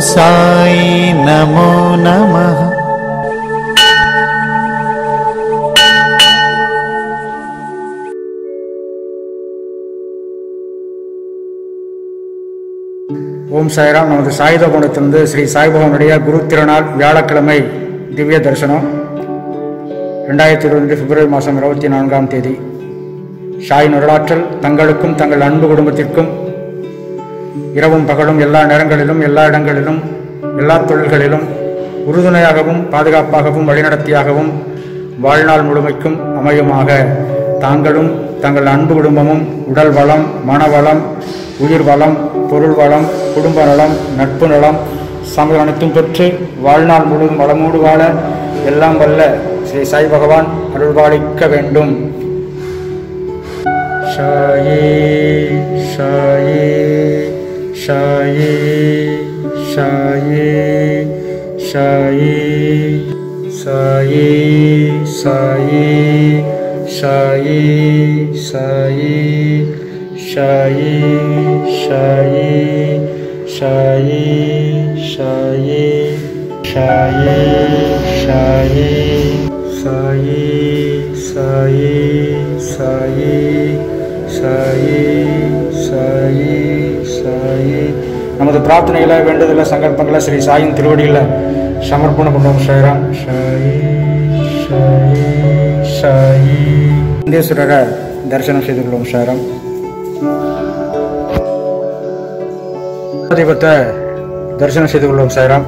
சாய் நமோ நமः ஓம் சாய்ராம் நமது சாயுத குணத்திலிருந்து ஸ்ரீ சாய்பகவனுடைய குரு திருநாள் வியாழக்கிழமை திவ்ய தரிசனம் ரெண்டாயிரத்தி இருபது பிப்ரவரி மாதம் இருபத்தி நான்காம் தேதி ஷாயின் வரலாற்றல் தங்களுக்கும் தங்கள் அன்பு குடும்பத்திற்கும் இரவும் பகலும் எல்லா நேரங்களிலும் எல்லா இடங்களிலும் எல்லா தொழில்களிலும் உறுதுணையாகவும் பாதுகாப்பாகவும் வழிநடத்தியாகவும் வாழ்நாள் முழுமைக்கும் அமையுமாக தாங்களும் தங்கள் அன்பு குடும்பமும் உடல் வளம் மனவளம் உயிர் வளம் பொருள் வளம் குடும்ப நலம் நட்பு நலம் சமய அனைத்தும் பெற்று வாழ்நாள் முழுவதும் வளமோடு வாழ எல்லாம் வல்ல ஸ்ரீ சாய் பகவான் அருள்பாலிக்க வேண்டும் ஷாயே ஷாயே ஷாயே ஷாயே ஷாயே சாயே சாயே ஷாயே சாயே ஷாயே ஷாயே ஷாயே ஷாயே ஷாயே ஷாயே சாயே சாயே சாயே சாயே சாயே சாயே நமது பிரார்த்தனைகளை வேண்டுதல சங்கல்பங்களை ஸ்ரீ சாயின் திருவடியில் சமர்ப்பணம் பண்ணுவோம் ஷாயிராம் ஷாயே ஷாயே ஷாயே சந்தேஸ்வரரை தரிசனம் செய்து கொள்வோம் ஷாயிராம் தீபத்தை தரிசனம் செய்து கொள்வோம் சாய்ராம்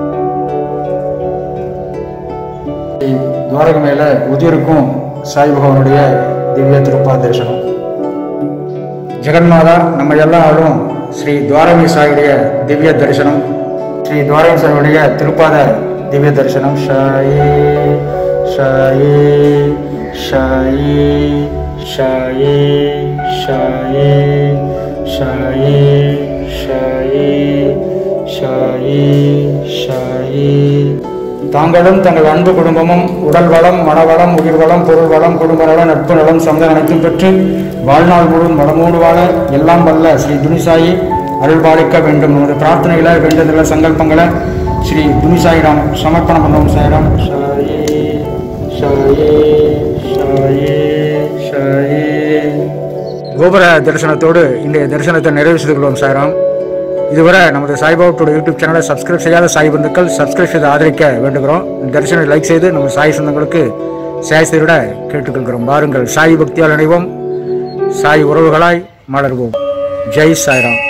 துவாரக மேல உதிருக்கும் சாய் பகவானுடைய திவ்ய திருப்பா தரிசனம் ஜெகன்மாதா நம்ம எல்லாரும் ஸ்ரீ துவாரகி சாயுடைய திவ்ய தரிசனம் ஸ்ரீ துவாரகி சாயுடைய திருப்பாத திவ்ய தரிசனம் ஷாயே ஷாயே ஷாயே ஷாயே ஷாயே ஷாயே ஷாயே ஷாயே ஷாயே தாங்களும் தங்கள் அன்பு குடும்பமும் உடல் வளம் மனவளம் உயிர் வளம் பொருள் வளம் குடும்ப நலம் நட்பு நலம் சந்த அனைத்தும் பெற்று வாழ்நாள் முழுவதும் வளமோடு வாழ எல்லாம் வல்ல ஸ்ரீ துணிசாயி அருள்பாலிக்க வேண்டும் நமது பிரார்த்தனைகளை வேண்டுதல சங்கல்பங்களை ஸ்ரீ துணிசாயிடம் சமர்ப்பணம் பண்ணுவோம் சாயிரம் ஷாயே ஷாயே ஷாயே ஷாயே கோபுர தரிசனத்தோடு இன்றைய தரிசனத்தை நிறைவு செய்து கொள்வோம் சாய்ராம் இதுவரை நமது சாய்பாபாவோட யூடியூப் சேனலை சப்ஸ்கிரைப் செய்யாத சாய் பந்துக்கள் சப்ஸ்கிரைப் செய்து ஆதரிக்க வேண்டுகிறோம் இந்த தரிசனத்தை லைக் செய்து நம்ம சாய் சொந்தங்களுக்கு ஷேர் செய்திட கேட்டுக்கொள்கிறோம் பாருங்கள் சாய் பக்தியால் இணைவோம் சாய் உறவுகளாய் மலர்வோம் ஜெய் சாய்ராம்